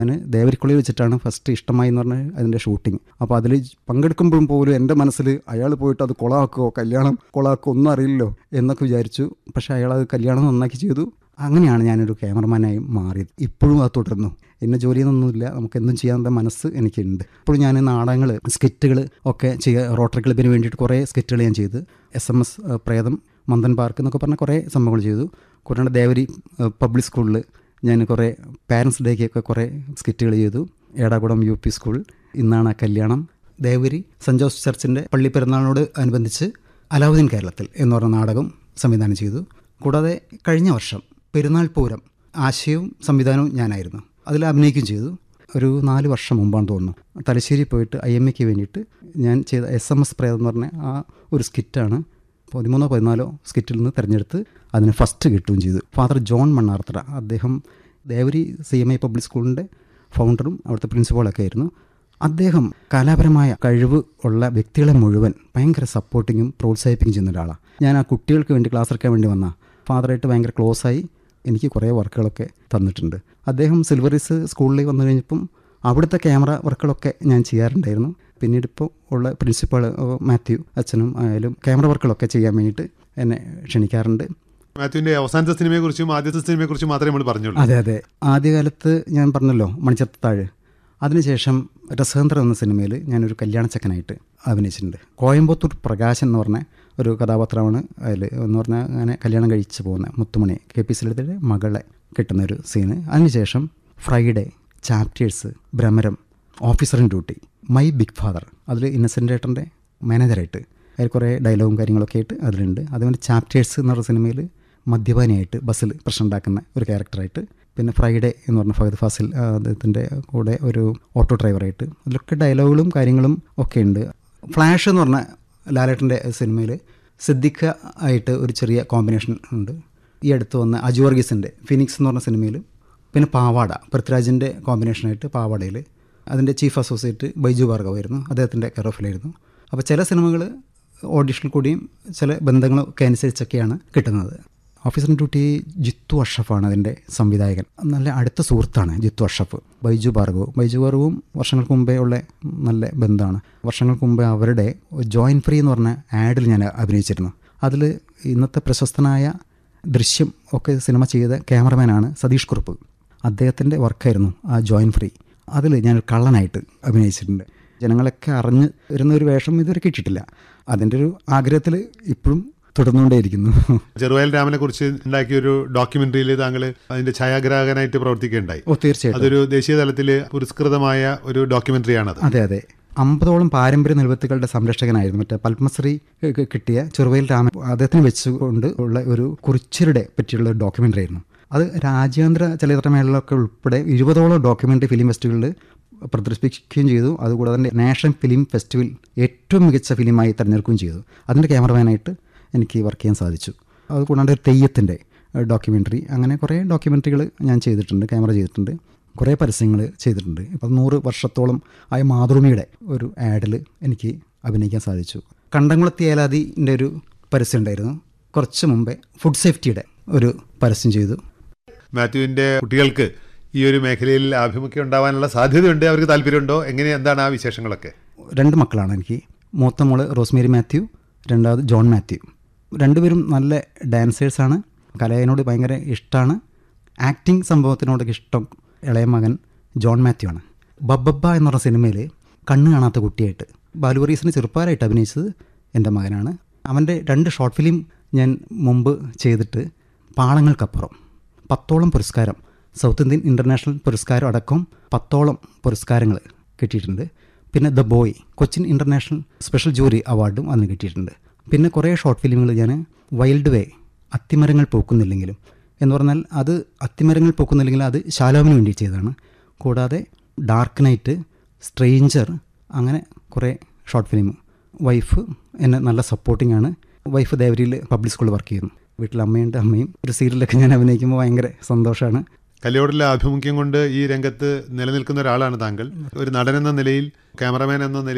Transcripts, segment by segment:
അതിന് ദേവരിക്കുള്ളിൽ വെച്ചിട്ടാണ് ഫസ്റ്റ് ഇഷ്ടമായി എന്ന് പറഞ്ഞാൽ അതിൻ്റെ ഷൂട്ടിങ് അപ്പോൾ അതിൽ പങ്കെടുക്കുമ്പോഴും പോലും എൻ്റെ മനസ്സിൽ അയാൾ പോയിട്ട് അത് കൊളാക്കുമോ കല്യാണം കൊളാക്കുമോ ഒന്നും അറിയില്ലല്ലോ എന്നൊക്കെ വിചാരിച്ചു പക്ഷേ അയാൾ അത് കല്യാണം നന്നാക്കി ചെയ്തു അങ്ങനെയാണ് ഞാനൊരു ക്യാമറമാനായി മാറിയത് ഇപ്പോഴും അത് തുടർന്നു എന്നെ ജോലിയൊന്നുമില്ല നമുക്ക് എന്തും ചെയ്യാനുള്ള മനസ്സ് എനിക്കുണ്ട് ഇപ്പോഴും ഞാൻ നാടകങ്ങൾ സ്കിറ്റുകൾ ഒക്കെ ചെയ്യുക റോട്ടറി ക്ലബിന് വേണ്ടിയിട്ട് കുറേ സ്കിറ്റുകൾ ഞാൻ ചെയ്ത് എസ് എം എസ് പ്രേതം മന്ദൻ പാർക്ക് എന്നൊക്കെ പറഞ്ഞ കുറേ സംഭവങ്ങൾ ചെയ്തു കൂടാണ്ട് ദേവരി പബ്ലിക് സ്കൂളിൽ ഞാൻ കുറേ പാരൻസ് ഡേക്കൊക്കെ കുറേ സ്കിറ്റുകൾ ചെയ്തു ഏടാകുളം യു പി സ്കൂൾ ഇന്നാണ് ആ കല്യാണം ദേവരി സെൻറ് ജോസഫ് ചർച്ചിൻ്റെ പള്ളി പെരുന്നാളിനോട് അനുബന്ധിച്ച് അലാവുദ്ദീൻ കേരളത്തിൽ എന്ന് പറഞ്ഞ നാടകം സംവിധാനം ചെയ്തു കൂടാതെ കഴിഞ്ഞ വർഷം പെരുന്നാൾ പൂരം ആശയവും സംവിധാനവും ഞാനായിരുന്നു അതിൽ അഭിനയിക്കുകയും ചെയ്തു ഒരു നാല് വർഷം മുമ്പാണ് തോന്നുന്നു തലശ്ശേരി പോയിട്ട് ഐ എം എക്ക് വേണ്ടിയിട്ട് ഞാൻ ചെയ്ത എസ് എം എസ് പ്രേതം എന്ന് പറഞ്ഞ ആ ഒരു സ്കിറ്റാണ് പതിമൂന്നോ പതിനാലോ സ്കിറ്റിൽ നിന്ന് തിരഞ്ഞെടുത്ത് അതിന് ഫസ്റ്റ് കിട്ടുകയും ചെയ്തു ഫാദർ ജോൺ മണ്ണാർത്തറ അദ്ദേഹം Devari C M I public സ്കൂളിൻ്റെ ഫൗണ്ടറും അവിടുത്തെ പ്രിൻസിപ്പളൊക്കെ ആയിരുന്നു അദ്ദേഹം കലാപരമായ കഴിവ് ഉള്ള വ്യക്തികളെ മുഴുവൻ ഭയങ്കര സപ്പോർട്ടിങ്ങും പ്രോത്സാഹിപ്പിക്കുകയും ചെയ്യുന്ന ഒരാളാണ് ഞാൻ ആ കുട്ടികൾക്ക് വേണ്ടി ക്ലാസ് എടുക്കാൻ വേണ്ടി വന്ന ഫാദറായിട്ട് ഭയങ്കര ക്ലോസായി എനിക്ക് കുറേ വർക്കുകളൊക്കെ തന്നിട്ടുണ്ട് അദ്ദേഹം സിൽവറിസ് സ്കൂളിൽ വന്നു കഴിഞ്ഞപ്പം അവിടുത്തെ ക്യാമറ വർക്കുകളൊക്കെ ഞാൻ ചെയ്യാറുണ്ടായിരുന്നു പിന്നീട് ഇപ്പോൾ ഉള്ള പ്രിൻസിപ്പൾ മാത്യു അച്ഛനും ആയാലും ക്യാമറ വർക്കുകളൊക്കെ ചെയ്യാൻ വേണ്ടിയിട്ട് എന്നെ ക്ഷണിക്കാറുണ്ട് മാത്യുവിന്റെ അവസാനത്തെ സിനിമയെക്കുറിച്ചും ആദ്യത്തെ സിനിമയെക്കുറിച്ചും മാത്രമേ നമ്മൾ പറഞ്ഞുള്ളൂ അതെ അതെ ആദ്യകാലത്ത് ഞാൻ പറഞ്ഞല്ലോ മണിച്ചത്താഴ് അതിനുശേഷം രസതന്ത്രം എന്ന സിനിമയിൽ ഞാനൊരു കല്യാണച്ചക്കനായിട്ട് അഭിനയിച്ചിട്ടുണ്ട് കോയമ്പത്തൂർ പ്രകാശൻ എന്ന് പറഞ്ഞ ഒരു കഥാപാത്രമാണ് അതിൽ എന്ന് പറഞ്ഞാൽ അങ്ങനെ കല്യാണം കഴിച്ച് പോകുന്ന മുത്തുമണി കെ പി സിലത്തിൻ്റെ മകളെ കിട്ടുന്ന ഒരു സീന് അതിനുശേഷം Friday chapters Bhramaram officer in duty my big father അതിൽ ഇന്നസെൻ്റ് ഏട്ടൻ്റെ മാനേജറായിട്ട് അതിൽ കുറേ ഡയലോഗും കാര്യങ്ങളൊക്കെ ആയിട്ട് അതിലുണ്ട് അതുപോലെ ചാപ്റ്റേഴ്സ് എന്ന് പറഞ്ഞ സിനിമയിൽ മദ്യപാനിയായിട്ട് ബസ്സിൽ പ്രശ്നം ഉണ്ടാക്കുന്ന ഒരു ക്യാരക്ടറായിട്ട് പിന്നെ ഫ്രൈഡേ എന്ന് പറഞ്ഞ ഫഹദ് ഫാസിൽ ആ, അദ്ദേഹത്തിൻ്റെ കൂടെ ഒരു ഓട്ടോ ഡ്രൈവറായിട്ട് അതിലൊക്കെ ഡയലോഗുകളും കാര്യങ്ങളും ഒക്കെ ഉണ്ട് ഫ്ലാഷ് എന്ന് പറഞ്ഞ ലാലേട്ടൻ്റെ സിനിമയിൽ സിദ്ദിഖ ആയിട്ട് ഒരു ചെറിയ കോമ്പിനേഷൻ ഉണ്ട് ഈ അടുത്ത് വന്ന അജു വർഗീസിൻ്റെ ഫിനിക്സ് എന്ന് പറഞ്ഞ സിനിമയിൽ പിന്നെ പാവാട പൃഥ്വിരാജിൻ്റെ കോമ്പിനേഷനായിട്ട് പാവാടയിൽ അതിൻ്റെ ചീഫ് അസോസിയേറ്റ് ബൈജു ഭാർഗവായിരുന്നു അദ്ദേഹത്തിൻ്റെ കെയറോഫിലായിരുന്നു അപ്പോൾ ചില സിനിമകൾ ഓഡിഷനിൽ കൂടിയും ചില ബന്ധങ്ങളൊക്കെ അനുസരിച്ചൊക്കെയാണ് കിട്ടുന്നത് ഓഫീസർ ഡ്യൂട്ടി ജിത്തു അഷഫാണ് അതിൻ്റെ സംവിധായകൻ നല്ല അടുത്ത സുഹൃത്താണ് ജിത്തു അഷഫ് ബൈജു ഭാർഗവ് ബൈജു ഭാർഗവും വർഷങ്ങൾക്ക് മുമ്പേ ഉള്ള നല്ല ബന്ധമാണ് വർഷങ്ങൾക്ക് മുമ്പേ അവരുടെ ജോയിൻ ഫ്രീ എന്ന് പറഞ്ഞ ആഡിൽ ഞാൻ അഭിനയിച്ചിരുന്നു അതിൽ ഇന്നത്തെ പ്രശസ്തനായ ദൃശ്യം ഒക്കെ സിനിമ ചെയ്ത ക്യാമറമാനാണ് സതീഷ് കുറുപ്പ് അദ്ദേഹത്തിൻ്റെ വർക്കായിരുന്നു ആ ജോയിൻ ഫ്രീ അതിൽ ഞാൻ കള്ളനായിട്ട് അഭിനയിച്ചിട്ടുണ്ട് ജനങ്ങളൊക്കെ അറിഞ്ഞ് വരുന്ന ഒരു വേഷം ഇതുവരെ കിട്ടിയിട്ടില്ല അതിൻ്റെ ഒരു ആഗ്രഹത്തിൽ ഇപ്പോഴും തുടർന്നുകൊണ്ടേയിരിക്കുന്നു ചെറുവയൽ രാമനെ കുറിച്ച് ഉണ്ടാക്കിയ ഒരു ഡോക്യുമെന്ററിയിൽ താങ്കൾ അതിന്റെ ഛായാഗ്രാഹകനായിട്ട് പ്രവർത്തിക്കുകയുണ്ടായി ഓ തീർച്ചയായിട്ടും അതൊരു ദേശീയ തലത്തിൽ പുരസ്കൃതമായ ഒരു ഡോക്യുമെന്ററിയാണത് അതെ അതെ അമ്പതോളം പാരമ്പര്യ നിലവത്തുകളുടെ സംരക്ഷകനായിരുന്നു മറ്റേ പത്മശ്രീ ക്ക് കിട്ടിയ ചെറുവയിൽ രാമൻ അദ്ദേഹത്തിന് വെച്ചുകൊണ്ട് ഉള്ള ഒരു കുറിച്യരുടെ പറ്റിയുള്ള ഒരു ഡോക്യുമെൻ്ററി ആയിരുന്നു അത് രാജ്യാന്തര ചലച്ചിത്രമേളകളൊക്കെ ഉൾപ്പെടെ ഇരുപതോളം ഡോക്യുമെൻ്ററി ഫിലിം ഫെസ്റ്റിവലിൽ പ്രദർശിപ്പിക്കുകയും ചെയ്തു അതുകൂടാതെ തന്നെ നാഷണൽ ഫിലിം ഫെസ്റ്റിവൽ ഏറ്റവും മികച്ച ഫിലിമായി തിരഞ്ഞെടുക്കുകയും ചെയ്തു അതിൻ്റെ ക്യാമറമാനായിട്ട് എനിക്ക് വർക്ക് ചെയ്യാൻ സാധിച്ചു അതുകൂടാണ്ട് ഒരു തെയ്യത്തിൻ്റെ ഡോക്യുമെൻ്ററി അങ്ങനെ കുറേ ഡോക്യുമെൻ്ററികൾ ഞാൻ ചെയ്തിട്ടുണ്ട് ക്യാമറ ചെയ്തിട്ടുണ്ട് കുറേ പരസ്യങ്ങൾ ചെയ്തിട്ടുണ്ട് ഇപ്പം നൂറ് വർഷത്തോളം ആയ മാതൃഭൂമിയുടെ ഒരു ആഡിൽ എനിക്ക് അഭിനയിക്കാൻ സാധിച്ചു കണ്ടംകുളത്തി ഏലാദിൻ്റെ ഒരു പരസ്യം ഉണ്ടായിരുന്നു കുറച്ച് മുമ്പേ ഫുഡ് സേഫ്റ്റിയുടെ ഒരു പരസ്യം ചെയ്തു മാത്യുവിന്റെ കുട്ടികൾക്ക് ഈ ഒരു മേഖലയിൽ ആഭിമുഖ്യം ഉണ്ടാവാനുള്ള സാധ്യതയുണ്ട് അവർക്ക് താല്പര്യമുണ്ടോ എങ്ങനെ എന്താണ് ആ വിശേഷങ്ങളൊക്കെ രണ്ട് മക്കളാണ് എനിക്ക് മൂത്ത മോള് റോസ്മേരി മാത്യു രണ്ടാമത് ജോൺ മാത്യു രണ്ടുപേരും നല്ല ഡാൻസേഴ്സാണ് കലയിനോട് ഭയങ്കര ഇഷ്ടമാണ് ആക്ടിങ് സംഭവത്തിനോടൊക്കെ ഇഷ്ടം ഇളയ മകൻ ജോൺ മാത്യു ആണ് ബബ്ബബ്ബ എന്ന് പറഞ്ഞ സിനിമയിൽ കണ്ണ് കാണാത്ത കുട്ടിയായിട്ട് ബാലുവറീസിന് ചെറുപ്പക്കാരായിട്ട് അഭിനയിച്ചത് എൻ്റെ മകനാണ് അവൻ്റെ രണ്ട് ഷോർട്ട് ഫിലിം ഞാൻ മുമ്പ് ചെയ്തിട്ട് പാളങ്ങൾക്കപ്പുറം പത്തോളം പുരസ്കാരം സൗത്ത് ഇന്ത്യൻ ഇൻ്റർനാഷണൽ പുരസ്കാരം അടക്കം പത്തോളം പുരസ്കാരങ്ങൾ കിട്ടിയിട്ടുണ്ട് പിന്നെ the boy Cochin international special jury അവാർഡും അതിന് കിട്ടിയിട്ടുണ്ട് പിന്നെ കുറേ ഷോർട്ട് ഫിലിമുകൾ ഞാൻ വൈൽഡ് വേ അത്തിമരങ്ങൾ പൂക്കുന്നില്ലെങ്കിലും എന്ന് പറഞ്ഞാൽ അത് അത്തിമരങ്ങൾ പൂക്കുന്നില്ലെങ്കിൽ അത് ശാലോമിന് വേണ്ടി ചെയ്തതാണ് കൂടാതെ ഡാർക്ക് നൈറ്റ് സ്ട്രേഞ്ചർ അങ്ങനെ കുറേ ഷോർട്ട് ഫിലിം വൈഫ് എന്നെ നല്ല സപ്പോർട്ടിംഗ് ആണ് വൈഫ് ദേവരിയിൽ പബ്ലിക് സ്കൂളിൽ വർക്ക് ചെയ്യുന്നു വീട്ടിൽ അമ്മയുണ്ട് അമ്മയും ഒരു സീരിയലൊക്കെ ഞാൻ അഭിനയിക്കുമ്പോൾ ഭയങ്കര സന്തോഷമാണ് കലയോടുള്ള ആഭിമുഖ്യം കൊണ്ട് ഈ രംഗത്ത് നിലനിൽക്കുന്ന ഒരാളാണ് താങ്കൾ ഒരു നടൻ എന്ന നിലയിൽ ക്യാമറമാൻ എന്ന നിലയിൽ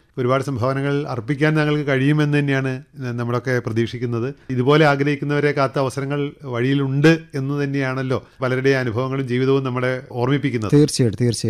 ഒരുപാട് സംഭാവനകൾ അർപ്പിക്കാൻ ഞങ്ങൾക്ക് കഴിയുമെന്ന് തന്നെയാണ് നമ്മളൊക്കെ പ്രതീക്ഷിക്കുന്നത് ഇതുപോലെ ആഗ്രഹിക്കുന്നവരെ കാത്ത അവസരങ്ങൾ വഴിയിലുണ്ട് എന്ന് തന്നെയാണല്ലോ പലരുടെയും അനുഭവങ്ങളും ജീവിതവും നമ്മളെ ഓർമ്മിപ്പിക്കുന്നത് തീർച്ചയായിട്ടും തീർച്ചയായിട്ടും